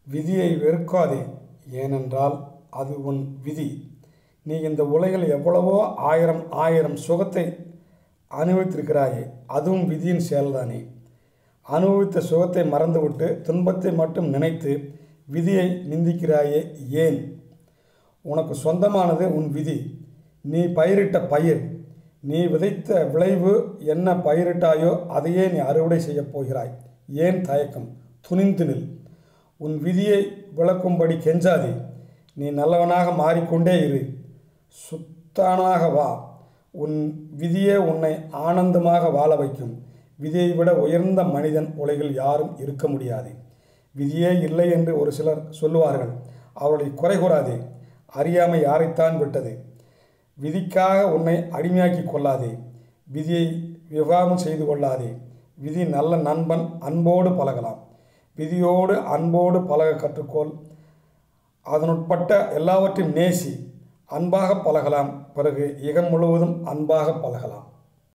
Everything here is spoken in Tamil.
விதியை வெறுக்காதே ஏனென்றால் அது உன் விதி நீ இந்த உலகில் எவ்வளவோ ஆயிரம் ஆயிரம் சுகத்தை அனுபவித்திருக்கிறாயே அதுவும் விதியின் செயல்தானே அனுபவித்த சுகத்தை மறந்துவிட்டு துன்பத்தை மட்டும் நினைத்து விதியை நிந்திக்கிறாயே ஏன் உனக்கு சொந்தமானது உன் விதி நீ பயிரிட்ட பயிர் நீ விதைத்த விளைவு என்ன பயிரிட்டாயோ அதையே நீ அறுவடை செய்யப் போகிறாய் ஏன் தயக்கம் துணிந்து நில் உன் விதியை விளக்கும்படி கெஞ்சாதே நீ நல்லவனாக மாறிக்கொண்டே இரு சுத்தானாக வா உன் விதியே உன்னை ஆனந்தமாக வாழ வைக்கும் விதியை விட உயர்ந்த மனிதன் உலகில் யாரும் இருக்க முடியாது விதியே இல்லை என்று ஒரு சிலர் சொல்லுவார்கள் அவர்களை குறை கூறாதே அறியாமை யாரைத்தான் விட்டது விதிக்காக உன்னை அடிமையாக்கி கொள்ளாதே விதியை விவாகம் செய்து கொள்ளாதே விதி நல்ல நண்பன் அன்போடு பழகலாம் விதியோடு அன்போடு பழக கற்றுக்கொள் அதனுட்பட்ட எல்லாவற்றையும் நேசி அன்பாக பழகலாம் பிறகு இகம் முழுவதும் அன்பாக பழகலாம்